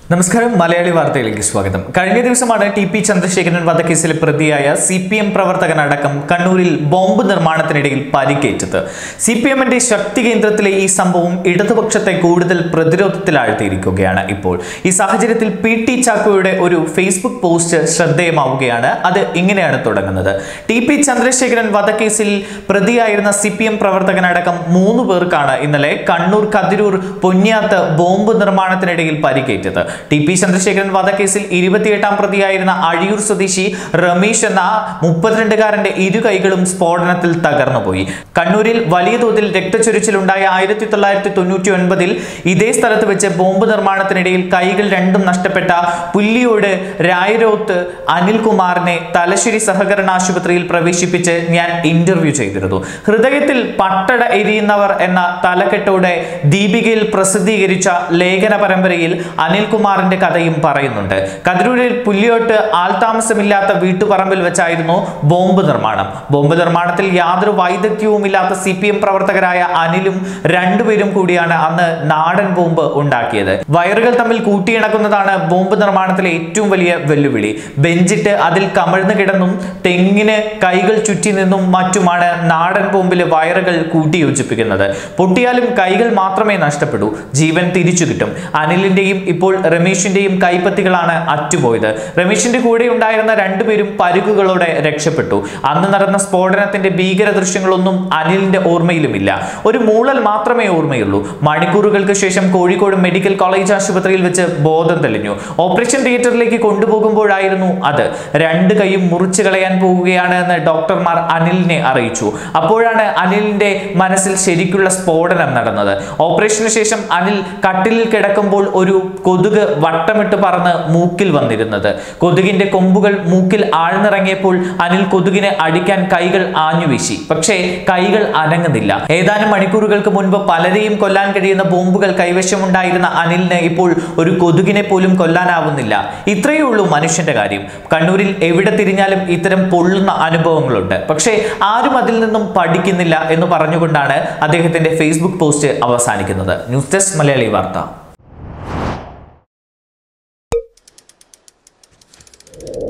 നമസ്കാരം മലയാളി വാർത്തയിലേക്ക് സ്വാഗതം കഴിഞ്ഞ ദിവസമാണ് ടി പി ചന്ദ്രശേഖരൻ വധക്കേസിലെ പ്രതിയായ സി പി എം പ്രവർത്തകനടക്കം കണ്ണൂരിൽ ബോംബ് നിർമ്മാണത്തിനിടയിൽ പരിക്കേറ്റത് സി പി എമ്മിന്റെ ശക്തി കേന്ദ്രത്തിലെ ഈ സംഭവം ഇടതുപക്ഷത്തെ കൂടുതൽ പ്രതിരോധത്തിലാഴ്ത്തിയിരിക്കുകയാണ് ഇപ്പോൾ ഈ സാഹചര്യത്തിൽ പി ടി ചാക്കോയുടെ ഒരു ഫേസ്ബുക്ക് പോസ്റ്റ് ശ്രദ്ധേയമാവുകയാണ് അത് ഇങ്ങനെയാണ് തുടങ്ങുന്നത് ടി പി ചന്ദ്രശേഖരൻ വധക്കേസിൽ പ്രതിയായിരുന്ന സി പി എം പ്രവർത്തകനടക്കം മൂന്ന് പേർക്കാണ് ഇന്നലെ കണ്ണൂർ കതിരൂർ പൊന്യാത്ത് ബോംബ് നിർമ്മാണത്തിനിടയിൽ പരിക്കേറ്റത് ടി പി ചന്ദ്രശേഖരൻ വധക്കേസിൽ ഇരുപത്തിയെട്ടാം പ്രതിയായിരുന്ന അഴിയൂർ സ്വദേശി റമീഷ് എന്ന മുപ്പത്തിരണ്ടുകാരന്റെ ഇരു കൈകളും സ്ഫോടനത്തിൽ തകർന്നുപോയി കണ്ണൂരിൽ വലിയ തോതിൽ രക്തച്ചൊരിച്ചിലുണ്ടായ ആയിരത്തി തൊള്ളായിരത്തി തൊണ്ണൂറ്റി ഒൻപതിൽ ഇതേ സ്ഥലത്ത് വെച്ച് ബോംബ് നിർമ്മാണത്തിനിടയിൽ കൈകൾ രണ്ടും നഷ്ടപ്പെട്ട പുല്ലിയോട് രായരോത്ത് അനിൽകുമാറിനെ തലശ്ശേരി സഹകരണ ആശുപത്രിയിൽ പ്രവേശിപ്പിച്ച് ഞാൻ ഇന്റർവ്യൂ ചെയ്തിരുന്നു ഹൃദയത്തിൽ പട്ടട എരിയുന്നവർ എന്ന തലക്കെട്ടോടെ ദീപികയിൽ പ്രസിദ്ധീകരിച്ച ലേഖന പരമ്പരയിൽ അനിൽകുമാറിന്റെ കഥയും പറയുന്നുണ്ട് കതിരൂരിൽ പുല്ലിയോട്ട് ആൾതാമസമില്ലാത്ത വീട്ടുപറമ്പിൽ വെച്ചായിരുന്നു ബോംബ് നിർമ്മാണം ബോംബ് നിർമ്മാണത്തിൽ യാതൊരു വൈദഗ്ധ്യവുമില്ലാത്ത സി പി എം പ്രവർത്തകരായ അനിലും രണ്ടുപേരും കൂടിയാണ് അന്ന് നാടൻ ബോംബ് ഉണ്ടാക്കിയത് വയറുകൾ തമ്മിൽ കൂട്ടിയിണക്കുന്നതാണ് ബോംബ് നിർമ്മാണത്തിലെ ഏറ്റവും വലിയ വെല്ലുവിളി ബെഞ്ചിട്ട് അതിൽ കമിഴ്ന്നു കിടന്നും തെങ്ങിന് കൈകൾ ചുറ്റി നിന്നും മറ്റുമാണ് നാടൻ ബോംബിലെ വയറുകൾ കൂട്ടിയോജിപ്പിക്കുന്നത് പൊട്ടിയാലും കൈകൾ മാത്രമേ നഷ്ടപ്പെടൂ ജീവൻ തിരിച്ചു കിട്ടും അനിലിന്റെയും ഇപ്പോൾ രമേശിന്റെയും കൈപ്പത്തികളാണ് അറ്റുപോയത് രമേശിന്റെ കൂടെ ഉണ്ടായിരുന്ന രണ്ടുപേരും പരുക്കുകളോടെ രക്ഷപ്പെട്ടു അന്ന് നടന്ന സ്ഫോടനത്തിന്റെ ഭീകര ദൃശ്യങ്ങളൊന്നും അനിലിന്റെ ഓർമ്മയിലുമില്ല ഒരു മൂളൽ മാത്രമേ ഓർമ്മയുള്ളൂ മണിക്കൂറുകൾക്ക് ശേഷം കോഴിക്കോട് മെഡിക്കൽ കോളേജ് ആശുപത്രിയിൽ വെച്ച് ബോധം തെളിഞ്ഞു ഓപ്പറേഷൻ തിയേറ്ററിലേക്ക് കൊണ്ടുപോകുമ്പോഴായിരുന്നു അത് രണ്ട് കൈയും മുറിച്ചു കളയാൻ പോവുകയാണ് എന്ന് ഡോക്ടർമാർ അനിലിനെ അറിയിച്ചു അപ്പോഴാണ് അനിലിന്റെ മനസ്സിൽ ശരിക്കുള്ള സ്ഫോടനം നടന്നത് ഓപ്പറേഷന് ശേഷം അനിൽ കട്ടിലിൽ കിടക്കുമ്പോൾ ഒരു കൊതുക് വട്ടമിട്ട് പറന്ന് മൂക്കിൽ വന്നിരുന്നത് കൊതുകിന്റെ കൊമ്പുകൾ മൂക്കിൽ ആഴ്ന്നിറങ്ങിയപ്പോൾ അനിൽ കൊതുകിനെ അടിക്കാൻ കൈകൾ ആഞ്ഞുവീശി പക്ഷേ കൈകൾ അനങ്ങുന്നില്ല ഏതാനും മണിക്കൂറുകൾക്ക് മുൻപ് പലരെയും കൊല്ലാൻ കഴിയുന്ന ബോംബുകൾ കൈവശമുണ്ടായിരുന്ന അനിലിന് ഇപ്പോൾ ഒരു കൊതുകിനെ പോലും കൊല്ലാനാവുന്നില്ല ഇത്രയേ ഉള്ളൂ മനുഷ്യന്റെ കാര്യം കണ്ണൂരിൽ എവിടെ തിരിഞ്ഞാലും ഇത്തരം പൊള്ളുന്ന അനുഭവങ്ങളുണ്ട് പക്ഷേ ആരും അതിൽ നിന്നും പഠിക്കുന്നില്ല എന്ന് പറഞ്ഞുകൊണ്ടാണ് അദ്ദേഹത്തിന്റെ ഫേസ്ബുക്ക് പോസ്റ്റ് അവസാനിക്കുന്നത് ന്യൂസ് ഡെസ്ക് മലയാളി വാർത്ത